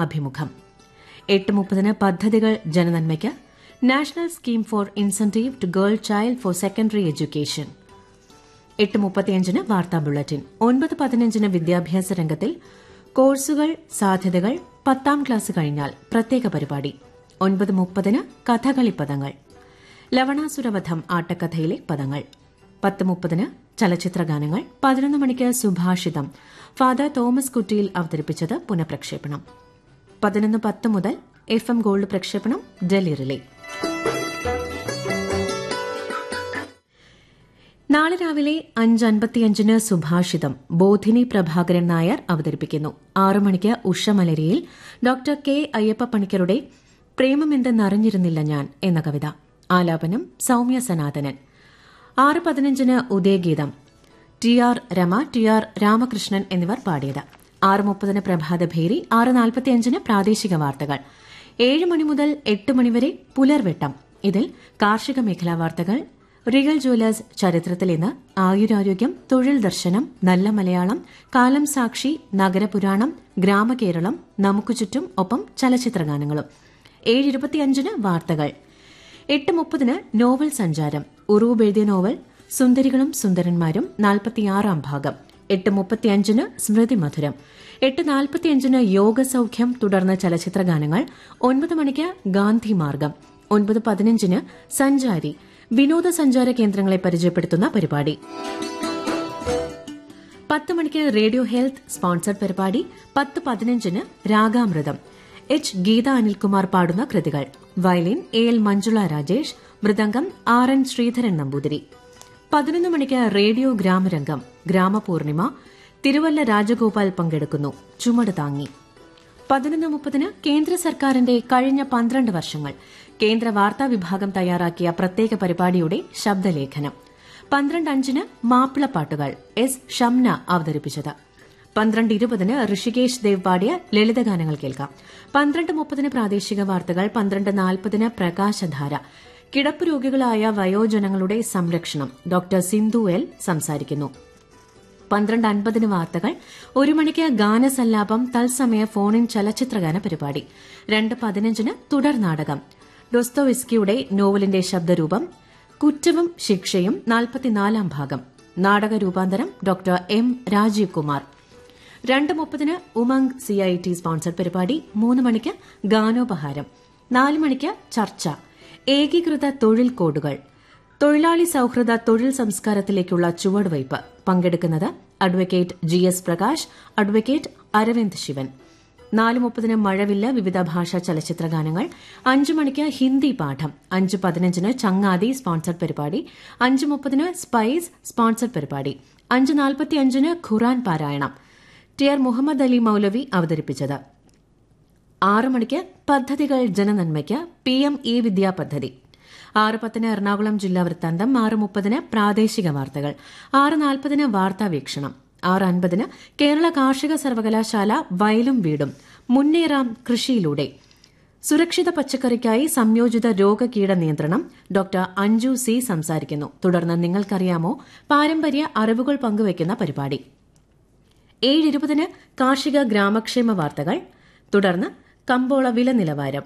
അഭിമുഖം എട്ട് മുപ്പതിന് പദ്ധതികൾ ജനനന്മയ്ക്ക് national scheme for incentive to girl child for secondary education എട്ട് മുപ്പത്തിയഞ്ചിന് വാർത്താ ബുള്ളറ്റിൻ ഒൻപത് പതിനഞ്ചിന് വിദ്യാഭ്യാസ രംഗത്തിൽ കോഴ്സുകൾ സാധ്യതകൾ പത്താം ക്ലാസ് കഴിഞ്ഞാൽ പ്രത്യേക പരിപാടി ഒൻപത് മുപ്പതിന് കഥകളിപ്പദങ്ങൾ ലവണാസുരവധം ആട്ടക്കഥയിലെ പദങ്ങൾ പത്ത് മുപ്പതിന് ചലച്ചിത്രഗാനങ്ങൾ പതിനൊന്ന് മണിക്ക് സുഭാഷിതം ഫാദർ തോമസ് കുറ്റിയിൽ അവതരിപ്പിച്ചത് പുനഃപ്രക്ഷേപണം പതിനൊന്ന് പത്ത് മുതൽ എഫ് എം ഗോൾഡ് പ്രക്ഷേപണം ഡൽഹി റിലേ നാളെ രാവിലെ അഞ്ച് അൻപത്തിയഞ്ചിന് സുഭാഷിതം ബോധിനി പ്രഭാകരൻ നായർ അവതരിപ്പിക്കുന്നു ആറു മണിക്ക് ഉഷമലരിയിൽ ഡോക്ടർ കെ അയ്യപ്പ പണിക്കരുടെ പ്രേമമെന്തെന്നറിഞ്ഞിരുന്നില്ല ഞാൻ എന്ന കവിത ആലാപനം സൌമ്യ സനാതനൻ ആറ് പതിനഞ്ചിന് Udayageetham T R Rama T R Ramakrishnan എന്നിവർ പാടിയത് ആറ് മുപ്പതിന് പ്രഭാതഭേരി ആറ് നാൽപ്പത്തിയഞ്ചിന് പ്രാദേശിക വാർത്തകൾ ഏഴ് മണി മുതൽ എട്ട് മണിവരെ പുലർവെട്ടം ഇതിൽ കാർഷിക മേഖലാ വാർത്തകൾ റിയൽ ജ്വല്ലേഴ്സ് ചരിത്രത്തിൽ ഇന്ന് ആയുരാരോഗ്യം തൊഴിൽ ദർശനം നല്ല മലയാളം കാലം സാക്ഷി നഗരപുരാണം ഗ്രാമകേരളം നമുക്ക് ചുറ്റും ഒപ്പം ചലച്ചിത്രഗാനങ്ങളും ഏഴ് ഇരുപത്തിയഞ്ചിന് വാർത്തകൾ എട്ട് മുപ്പതിന് നോവൽ സഞ്ചാരം ഉറൂബ് എഴുതിയ നോവൽ സുന്ദരികളും സുന്ദരന്മാരും നാൽപ്പത്തിയാറാം ഭാഗം എട്ട് മുപ്പത്തിയഞ്ചിന് സ്മൃതി മധുരം എട്ട് നാൽപ്പത്തിയഞ്ചിന് യോഗസൌഖ്യം തുടർന്ന് ചലച്ചിത്രഗാനങ്ങൾ ഒൻപത് മണിക്ക് ഗാന്ധി മാർഗം ഒൻപത് പതിനഞ്ചിന് സഞ്ചാരി വിനോദസഞ്ചാര കേന്ദ്രങ്ങളെ പരിചയപ്പെടുത്തുന്ന പരിപാടി പത്ത് മണിക്ക് റേഡിയോ ഹെൽത്ത് സ്പോൺസർഡ് പരിപാടി പത്ത് പതിനഞ്ചിന് രാഗാമൃതം എച്ച് ഗീത അനിൽകുമാർ പാടുന്ന കൃതികൾ violin A L Manjula Rajesh mridangam R N Sreedharan Namboothiri പതിനൊന്ന് മണിക്ക് റേഡിയോ ഗ്രാമരംഗം ഗ്രാമപൂർണിമ തിരുവല്ല രാജഗോപാൽ പങ്കെടുക്കുന്നു ചുമട് താങ്ങി പതിനൊന്ന് മുപ്പതിന് കേന്ദ്ര സർക്കാരിന്റെ കഴിഞ്ഞ പന്ത്രണ്ട് വർഷങ്ങൾ കേന്ദ്ര വാർത്താ വിഭാഗം തയ്യാറാക്കിയ പ്രത്യേക പരിപാടിയുടെ ശബ്ദലേഖനം പന്ത്രണ്ട് അഞ്ചിന് മാപ്പിളപ്പാട്ടുകൾ എസ് ഷംന അവതരിപ്പിച്ചത് പന്ത്രണ്ട് ഇരുപതിന് ഋഷികേശ് ദേവ് പാടിയ ലളിതഗാനങ്ങൾ കേൾക്കാം പന്ത്രണ്ട് മുപ്പതിന് പ്രാദേശിക വാർത്തകൾ പന്ത്രണ്ട് നാൽപ്പതിന് പ്രകാശധാര കിടപ്പ് രോഗികളായ വയോജനങ്ങളുടെ സംരക്ഷണം ഡോക്ടർ സിന്ധു എൽ സംസാരിക്കുന്നു പന്ത്രണ്ട് അൻപതിന് വാർത്തകൾ ഒരു മണിക്ക് ഗാനസല്ലാപം തത്സമയ ഫോണിൻ ചലച്ചിത്രഗാന പരിപാടി രണ്ട് പതിനഞ്ചിന് തുടർ നാടകം ഡൊസ്തോവിസ്കിയുടെ നോവലിന്റെ ശബ്ദരൂപം കുറ്റവും ശിക്ഷയും നാൽപ്പത്തിനാലാം ഭാഗം നാടക രൂപാന്തരം ഡോക്ടർ എം രാജീവ് കുമാർ രണ്ട് മുപ്പതിന് ഉമംഗ് സിഐടി സ്പോൺസർഡ് പരിപാടി മൂന്ന് മണിക്ക് ഗാനോപഹാരം നാല് മണിക്ക് ചർച്ച ഏകീകൃത തൊഴിൽ കോഡുകൾ തൊഴിലാളി സൌഹൃദ തൊഴിൽ സംസ്കാരത്തിലേക്കുള്ള ചുവടുവയ്പ് പങ്കെടുക്കുന്നത് advocate G S Prakash advocate Aravind Sivan നാല് മുപ്പതിന് മഴവില്ല വിവിധ ഭാഷാ ചലച്ചിത്ര ഗാനങ്ങൾ അഞ്ച് മണിക്ക് ഹിന്ദി പാഠം അഞ്ച് പതിനഞ്ചിന് ചങ്ങാതി സ്പോൺസർഡ് പരിപാടി അഞ്ച് മുപ്പതിന് സ്പൈസ് സ്പോൺസർഡ് പരിപാടി അഞ്ച് നാൽപ്പത്തിയഞ്ചിന് ഖുറാൻ പാരായണം ടി ആർ മുഹമ്മദ് അലി മൌലവി അവതരിപ്പിച്ചത് ആറ് മണിക്ക് പദ്ധതികൾ ജനനന്മയ്ക്ക് പി എം ഇ വിദ്യാ പദ്ധതി ആറ് പത്തിന് എറണാകുളം ജില്ലാ വൃത്താന്തം ആറ് മുപ്പതിന് പ്രാദേശിക വാർത്തകൾ ആറ് നാൽപ്പതിന് വാർത്താവീക്ഷണം ആറ് അൻപതിന് കേരള കാർഷിക സർവകലാശാല വയലും വീടും മുന്നേറാം കൃഷിയിലൂടെ സുരക്ഷിത പച്ചക്കറിക്കായി സംയോജിത രോഗകീട നിയന്ത്രണം ഡോക്ടർ അഞ്ജു സി സംസാരിക്കുന്നു തുടർന്ന് നിങ്ങൾക്കറിയാമോ പാരമ്പര്യ അറിവുകൾ പങ്കുവയ്ക്കുന്ന പരിപാടി ഏഴ് ഇരുപതിന് കാർഷിക ഗ്രാമക്ഷേമ വാർത്തകൾ തുടർന്ന് കമ്പോള വില നിലവാരം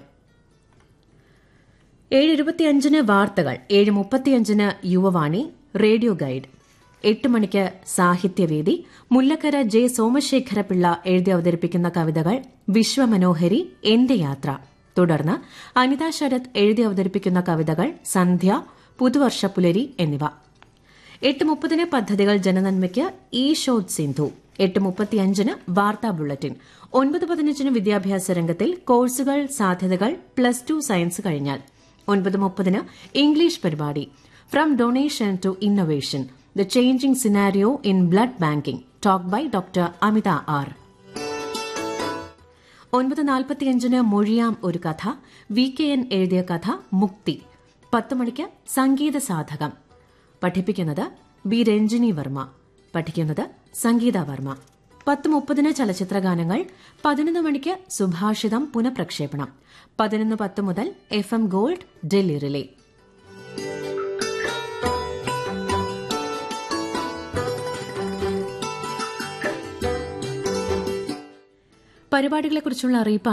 ഏഴ് ഇരുപത്തിയഞ്ചിന് വാർത്തകൾ ഏഴ് മുപ്പത്തിയഞ്ചിന് യുവവാണി റേഡിയോ ഗൈഡ് എട്ട് മണിക്ക് സാഹിത്യവേദി മുല്ലക്കര ജെ സോമശേഖര പിള്ള എഴുതി അവതരിപ്പിക്കുന്ന കവിതകൾ വിശ്വമനോഹരി എന്റെ യാത്ര തുടർന്ന് അനിത ശരത് എഴുതി അവതരിപ്പിക്കുന്ന കവിതകൾ സന്ധ്യ പുതുവർഷ പുലരി എന്നിവ എട്ട് മുപ്പതിന് പദ്ധതികൾ ജനനന്മയ്ക്ക് ഈ ഷോദ് സിന്ധു എട്ട് മുപ്പത്തിയഞ്ചിന് വാർത്താ ബുള്ളറ്റിൻ ഒൻപത് പതിനഞ്ചിന് വിദ്യാഭ്യാസ രംഗത്തിൽ കോഴ്സുകൾ സാധ്യതകൾ പ്ലസ് ടു സയൻസ് കഴിഞ്ഞാൽ ഒൻപത് മുപ്പതിന് ഇംഗ്ലീഷ് പരിപാടി from donation to innovation the changing scenario in blood banking talk by doctor Amitha R ഒൻപത് നാൽപ്പത്തിയഞ്ചിന് മൊഴിയാം ഒരു കഥ വി കെ എൻ എഴുതിയ കഥ മുക്തി പത്ത് മണിക്ക് സംഗീത സാധകം പഠിപ്പിക്കുന്നത് ബി രഞ്ജിനി വർമ്മ പഠിക്കുന്നത് സംഗീത വർമ്മ പത്ത് മുപ്പതിന് ചലച്ചിത്ര ഗാനങ്ങൾ പതിനൊന്ന് മണിക്ക് സുഭാഷിതം പുനഃപ്രക്ഷേപണം പതിനൊന്ന് പത്ത് മുതൽ F M gold Delhi relay പരിപാടികളെക്കുറിച്ചുള്ള അറിയിപ്പ്